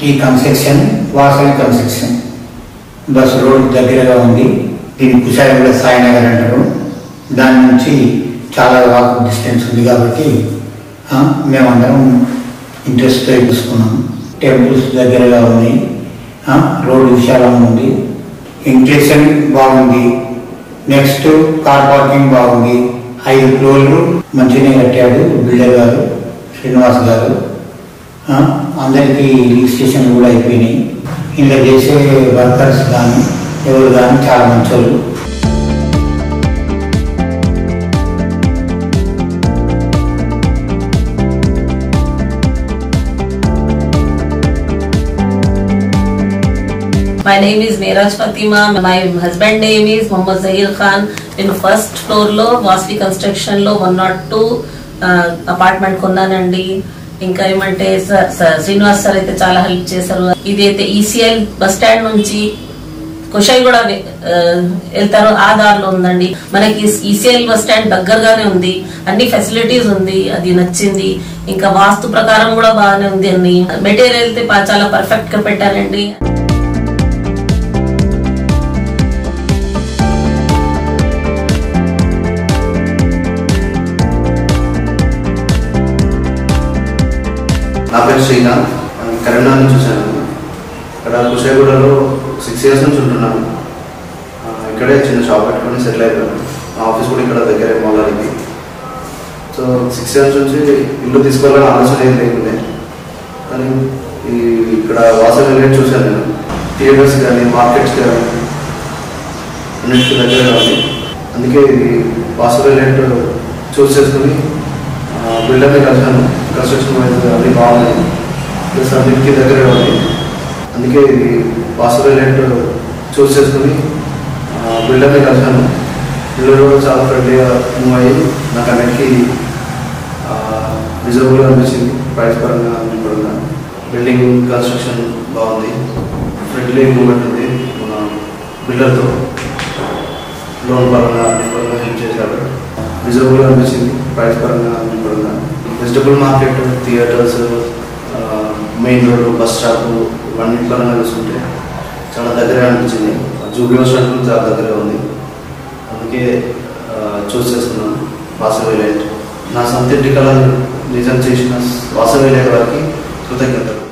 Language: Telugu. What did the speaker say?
ఈ construction Vasavi construction bus road దగ్గరగా ఉంది దీని కుషాయిగూడ సాయినగర్ అంటారు దాని నుంచి చాలా వాక్ డిస్టెన్స్ ఉంది కాబట్టి ఆ, మేమందరం ఇంట్రెస్ట్తో తీసుకున్నాం టెంపుల్స్ దగ్గరగా ఉంది ఆ, రోడ్డు విశాలంగా ఉంది ఇంక్లేషన్ బాగుంది నెక్స్ట్ కార్ పార్కింగ్ బాగుంది ఐదు ఫ్లోర్లు మంచిగానే కట్టాడు బిల్డర్ గారు శ్రీనివాస్ గారు ఆ, అందరికీ రిజిస్ట్రేషన్ కూడా అయిపోయినాయి ఇంకా చేసే వర్కర్స్ కానీ ఎవరు కానీ చాలా మంచోళ్ళు My name is Meeraj Fatima. My husband name is Muhammad Zahir Khan. నేను ఫస్ట్ ఫ్లోర్ లో వాస్వి కన్స్ట్రక్షన్ లో వన్ నాట్ టూ అపార్ట్మెంట్ కొన్నానండి ఇంకా ఏమంటే స- స- శ్రీనివాస్ సార్ అయితే చాలా హెల్ప్ చేశారు ఇదైతే ఈసీఎల్ బస్ స్టాండ్ నుంచి కుషాయి కూడా వెళ్తారు ఆ దారిలో ఉందండి మనకి ఈసీఎల్ బస్ స్టాండ్ దగ్గరగానే ఉంది అన్ని ఫెసిలిటీస్ ఉంది అది నచ్చింది ఇంకా వాస్తు ప్రకారం కూడా బాగానే ఉంది అన్ని మెటీరియల్ అయితే పా- చాలా పర్ఫెక్ట్ గా పెట్టారండి నా పేరు శ్రీనాథ్ నేను కరీంనగర్ నుంచి వచ్చాను ఇక్కడ కుషాయిగూడలో సిక్స్ ఇయర్స్ నుంచి ఉంటున్నాను ఆ, ఇక్కడే చిన్న షాప్ పెట్టుకొని సెటిల్ అయిపోయాను నా ఆఫీస్ కూడా ఇక్కడ దగ్గరే మౌలారికి సో సిక్స్ ఇయర్స్ నుంచి ఇల్లు తీసుకోవాలని ఆలోచన ఏం లేకుండే కానీ ఈ ఇక్కడ వాసవి రేట్ చూశాను నేను థియేటర్స్ కానీ మార్కెట్స్ కానీ అన్నిటికీ దగ్గరగా ఉంది అందుకే ఇది వాసవి రేట్ చూస్ చేసుకుని బిల్డర్ని కలిసాను కన్స్ట్రక్షన్ వైజ్ అన్ని బాగున్నాయి ప్లస్ అన్నిటికీ దగ్గరగా ఉంది అందుకే ఇది వాసవి రేట్ చూస్ చేసుకుని బిల్డర్ని కలిసాను బిల్డర్ కూడా చాలా ఫ్రెండ్లీగా మూవ్ అయ్యి నాకు అన్నిటికీ రిజర్వ్గా అనిపించింది ప్రైస్ పరంగా అన్ని పరంగా బిల్డింగ్ కన్స్ట్రక్షన్ బాగుంది ఫ్రెండ్లీ మూమెంట్ ఉంది మన బిల్డర్తో లోన్ పరంగా అన్ని పరంగా హెల్ప్ చేశారు రిజర్వ్గా అనిపించింది ప్రైస్ పరంగా అన్ని పరంగా vegetable market theatres main road bus stop ఇవన్నీ పరంగా చూసుకుంటే చాలా దగ్గరగా అనిపించింది జూబ్లీ బస్ స్టాండ్ కూడా చాలా దగ్గరగా ఉంది అందుకే చూస్ చేసుకున్నాను వాసవి లైట్ నా సొంత ఇంటి కళ నిజం చేసిన వాసవి లైట్ వారికి కృతజ్ఞతలు